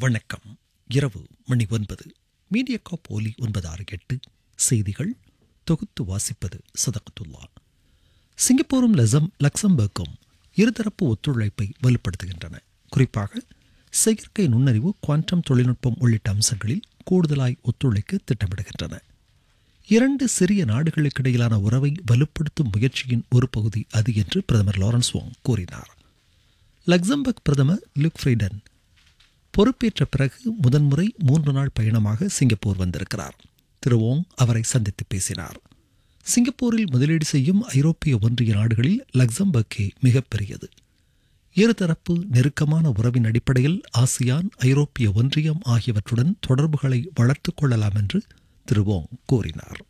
வணக்கம் இரவு மணி ஒன்பது மீடியா போலி ஒன்பது ஆறு எட்டு செய்திகள் தொகுத்து வாசிப்பது சதகத்துல்லா சிங்கப்பூரும் லெசம் லக்சம்பர்க்கும் இருதரப்பு ஒத்துழைப்பை வலுப்படுத்துகின்றன குறிப்பாக செயற்கை நுண்ணறிவு குவாண்டம் தொழில்நுட்பம் உள்ளிட்ட அம்சங்களில் கூடுதலாய் ஒத்துழைக்க திட்டமிடுகின்றன இரண்டு சிறிய நாடுகளுக்கிடையிலான உறவை வலுப்படுத்தும் முயற்சியின் ஒரு பகுதி அது என்று பிரதமர் லாரன்ஸ் வாங் கூறினார் லக்சம்பர்க் பிரதமர் லுக் ஃப்ரீடன் பொறுப்பேற்ற பிறகு முதன்முறை மூன்று நாள் பயணமாக சிங்கப்பூர் வந்திருக்கிறார் திரு ஓங் அவரை சந்தித்து பேசினார் சிங்கப்பூரில் முதலீடு செய்யும் ஐரோப்பிய ஒன்றிய நாடுகளில் லக்சம்பர்க்கே மிகப்பெரியது இருதரப்பு நெருக்கமான உறவின் அடிப்படையில் ஆசியான் ஐரோப்பிய ஒன்றியம் ஆகியவற்றுடன் தொடர்புகளை வளர்த்துக் கொள்ளலாம் என்று திரு ஓங் கூறினார்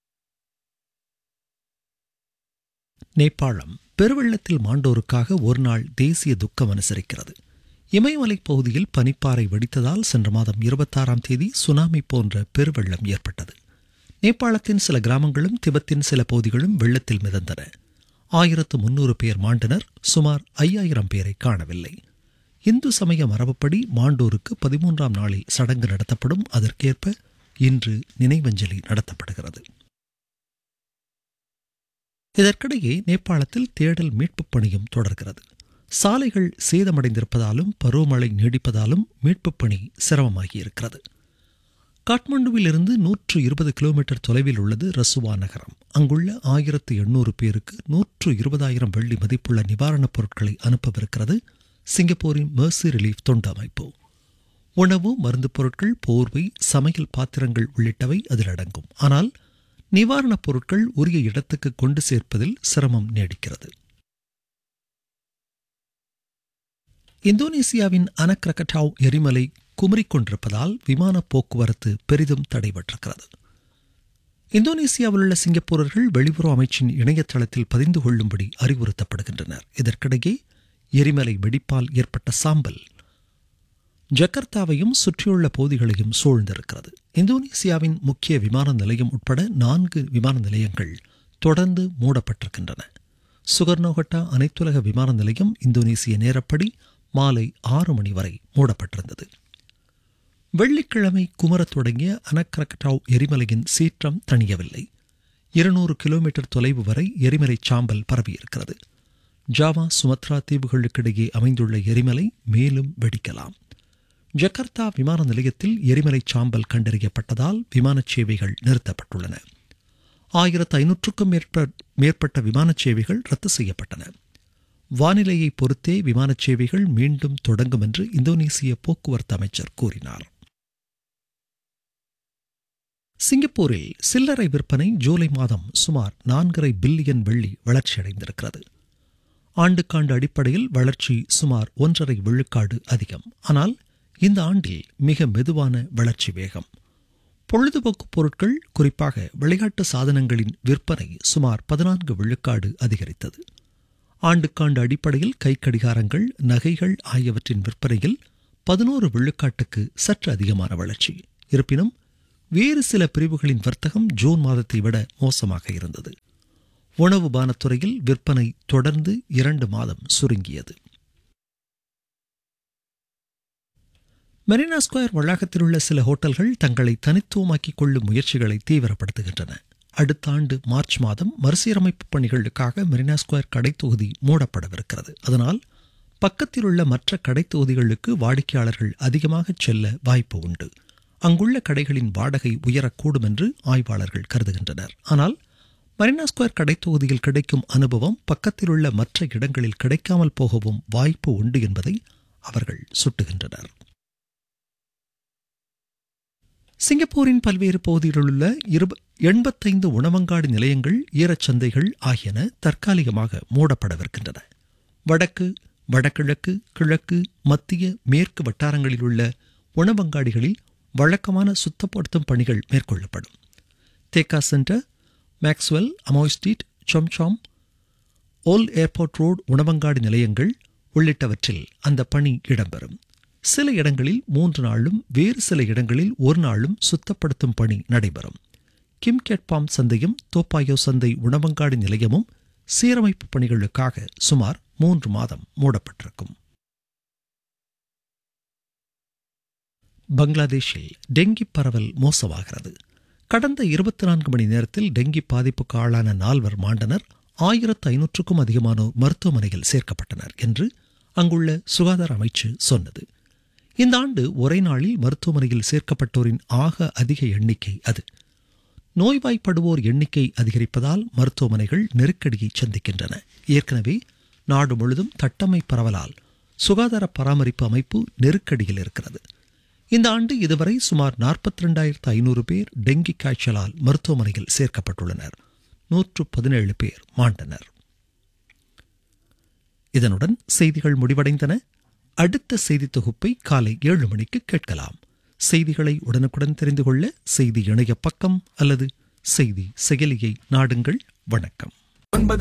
நேபாளம் பெருவெள்ளத்தில் மாண்டோருக்காக ஒரு நாள் தேசிய துக்கம் அனுசரிக்கிறது இமயமலைப் பகுதியில் பனிப்பாறை வெடித்ததால் சென்ற மாதம் இருபத்தாறாம் தேதி சுனாமி போன்ற பெருவெள்ளம் ஏற்பட்டது நேபாளத்தின் சில கிராமங்களும் திபெத்தின் சில பகுதிகளும் வெள்ளத்தில் மிதந்தன ஆயிரத்து முன்னூறு பேர் மாண்டனர் சுமார் ஐயாயிரம் பேரை காணவில்லை இந்து சமய மரபுப்படி மாண்டோருக்கு பதிமூன்றாம் நாளில் சடங்கு நடத்தப்படும் அதற்கேற்ப இன்று நினைவஞ்சலி நடத்தப்படுகிறது இதற்கிடையே நேபாளத்தில் தேடல் மீட்புப் பணியும் தொடர்கிறது சாலைகள் சேதமடைந்திருப்பதாலும் பருவமழை நீடிப்பதாலும் மீட்புப் பணி சிரமமாகியிருக்கிறது காட்மாண்டுவில் இருந்து நூற்று இருபது கிலோமீட்டர் தொலைவில் உள்ளது ரசுவா நகரம் அங்குள்ள ஆயிரத்து எண்ணூறு பேருக்கு நூற்று இருபதாயிரம் வெள்ளி மதிப்புள்ள நிவாரணப் பொருட்களை அனுப்பவிருக்கிறது சிங்கப்பூரின் மெர்சி ரிலீஃப் தொண்டு அமைப்பு உணவு மருந்து பொருட்கள் போர்வை சமையல் பாத்திரங்கள் உள்ளிட்டவை அதில் அடங்கும் ஆனால் நிவாரணப் பொருட்கள் உரிய இடத்துக்கு கொண்டு சேர்ப்பதில் சிரமம் நீடிக்கிறது இந்தோனேசியாவின் அனக்ரகட்டாவ் எரிமலை குமரிக் கொண்டிருப்பதால் விமான போக்குவரத்து பெரிதும் தடைபட்டிருக்கிறது இந்தோனேசியாவில் உள்ள சிங்கப்பூரர்கள் வெளியுறவு அமைச்சின் இணையதளத்தில் பதிந்து கொள்ளும்படி அறிவுறுத்தப்படுகின்றனர் இதற்கிடையே எரிமலை வெடிப்பால் ஏற்பட்ட சாம்பல் ஜகர்த்தாவையும் சுற்றியுள்ள பகுதிகளையும் சூழ்ந்திருக்கிறது இந்தோனேசியாவின் முக்கிய விமான நிலையம் உட்பட நான்கு விமான நிலையங்கள் தொடர்ந்து மூடப்பட்டிருக்கின்றன சுகர்னோகட்டா அனைத்துலக விமான நிலையம் இந்தோனேசிய நேரப்படி மாலை ஆறு மணி வரை மூடப்பட்டிருந்தது வெள்ளிக்கிழமை குமரத் தொடங்கிய அனக்ரகட்டாவ் எரிமலையின் சீற்றம் தணியவில்லை இருநூறு கிலோமீட்டர் தொலைவு வரை எரிமலை சாம்பல் பரவியிருக்கிறது ஜாவா சுமத்ரா தீவுகளுக்கிடையே அமைந்துள்ள எரிமலை மேலும் வெடிக்கலாம் ஜகர்த்தா விமான நிலையத்தில் எரிமலை சாம்பல் கண்டறியப்பட்டதால் விமான சேவைகள் நிறுத்தப்பட்டுள்ளன ஆயிரத்து ஐநூற்றுக்கும் மேற்பட்ட விமான சேவைகள் ரத்து செய்யப்பட்டன வானிலையை பொறுத்தே விமான சேவைகள் மீண்டும் தொடங்கும் என்று இந்தோனேசிய போக்குவரத்து அமைச்சர் கூறினார் சிங்கப்பூரில் சில்லறை விற்பனை ஜூலை மாதம் சுமார் நான்கரை பில்லியன் வெள்ளி வளர்ச்சியடைந்திருக்கிறது ஆண்டுக்காண்டு அடிப்படையில் வளர்ச்சி சுமார் ஒன்றரை விழுக்காடு அதிகம் ஆனால் இந்த ஆண்டில் மிக மெதுவான வளர்ச்சி வேகம் பொழுதுபோக்கு பொருட்கள் குறிப்பாக விளையாட்டு சாதனங்களின் விற்பனை சுமார் பதினான்கு விழுக்காடு அதிகரித்தது ஆண்டுக்காண்டு அடிப்படையில் கைக்கடிகாரங்கள் நகைகள் ஆகியவற்றின் விற்பனையில் பதினோரு விழுக்காட்டுக்கு சற்று அதிகமான வளர்ச்சி இருப்பினும் வேறு சில பிரிவுகளின் வர்த்தகம் ஜூன் மாதத்தை விட மோசமாக இருந்தது உணவு பானத்துறையில் விற்பனை தொடர்ந்து இரண்டு மாதம் சுருங்கியது மெரினா ஸ்கொயர் வளாகத்தில் உள்ள சில ஹோட்டல்கள் தங்களை தனித்துவமாக்கிக் கொள்ளும் முயற்சிகளை தீவிரப்படுத்துகின்றன அடுத்த ஆண்டு மார்ச் மாதம் மறுசீரமைப்பு பணிகளுக்காக மெரினா ஸ்கொயர் கடை தொகுதி மூடப்படவிருக்கிறது அதனால் பக்கத்தில் உள்ள மற்ற கடை தொகுதிகளுக்கு வாடிக்கையாளர்கள் அதிகமாக செல்ல வாய்ப்பு உண்டு அங்குள்ள கடைகளின் வாடகை உயரக்கூடும் என்று ஆய்வாளர்கள் கருதுகின்றனர் ஆனால் மரினா ஸ்கொயர் கடை தொகுதியில் கிடைக்கும் அனுபவம் பக்கத்தில் உள்ள மற்ற இடங்களில் கிடைக்காமல் போகவும் வாய்ப்பு உண்டு என்பதை அவர்கள் சுட்டுகின்றனர் சிங்கப்பூரின் பல்வேறு பகுதிகளில் உள்ள இருப எண்பத்தைந்து உணவங்காடி நிலையங்கள் ஈரச்சந்தைகள் ஆகியன தற்காலிகமாக மூடப்படவிருக்கின்றன வடக்கு வடகிழக்கு கிழக்கு மத்திய மேற்கு வட்டாரங்களில் உள்ள உணவங்காடிகளில் வழக்கமான சுத்தப்படுத்தும் பணிகள் மேற்கொள்ளப்படும் Tekka centre Maxwell Amoy street சொம்சாம் ஓல்ட் ஏர்போர்ட் ரோடு உணவங்காடி நிலையங்கள் உள்ளிட்டவற்றில் அந்த பணி இடம்பெறும் சில இடங்களில் மூன்று நாளும் வேறு சில இடங்களில் ஒரு நாளும் சுத்தப்படுத்தும் பணி நடைபெறும் கிம் கேட்பாம் சந்தையும் தோப்பாயோ சந்தை உணவங்காடி நிலையமும் சீரமைப்பு பணிகளுக்காக சுமார் மூன்று மாதம் மூடப்பட்டிருக்கும் பங்களாதேஷில் டெங்கி பரவல் மோசமாகிறது கடந்த இருபத்தி நான்கு மணி நேரத்தில் டெங்கி பாதிப்புக்கு ஆளான நால்வர் மாண்டனர் ஆயிரத்து ஐநூற்றுக்கும் அதிகமானோர் மருத்துவமனையில் சேர்க்கப்பட்டனர் என்று அங்குள்ள சுகாதார அமைச்சு சொன்னது இந்த ஆண்டு ஒரே நாளில் மருத்துவமனையில் சேர்க்கப்பட்டோரின் ஆக அதிக எண்ணிக்கை அது நோய்வாய்ப்படுவோர் எண்ணிக்கை அதிகரிப்பதால் மருத்துவமனைகள் நெருக்கடியை சந்திக்கின்றன ஏற்கனவே நாடு முழுதும் தட்டமை பரவலால் சுகாதார பராமரிப்பு அமைப்பு நெருக்கடியில் இருக்கிறது இந்த ஆண்டு இதுவரை சுமார் நாற்பத்தி ரெண்டாயிரத்து ஐநூறு பேர் டெங்கி காய்ச்சலால் மருத்துவமனையில் சேர்க்கப்பட்டுள்ளனர் நூற்று பதினேழு பேர் மாண்டனர் இதனுடன் செய்திகள் முடிவடைந்தன அடுத்த செய்தி தொகுப்பை காலை ஏழு மணிக்கு கேட்கலாம் செய்திகளை உடனுக்குடன் தெரிந்து கொள்ள செய்தி இணைய பக்கம் அல்லது செய்தி செயலியை நாடுங்கள் வணக்கம்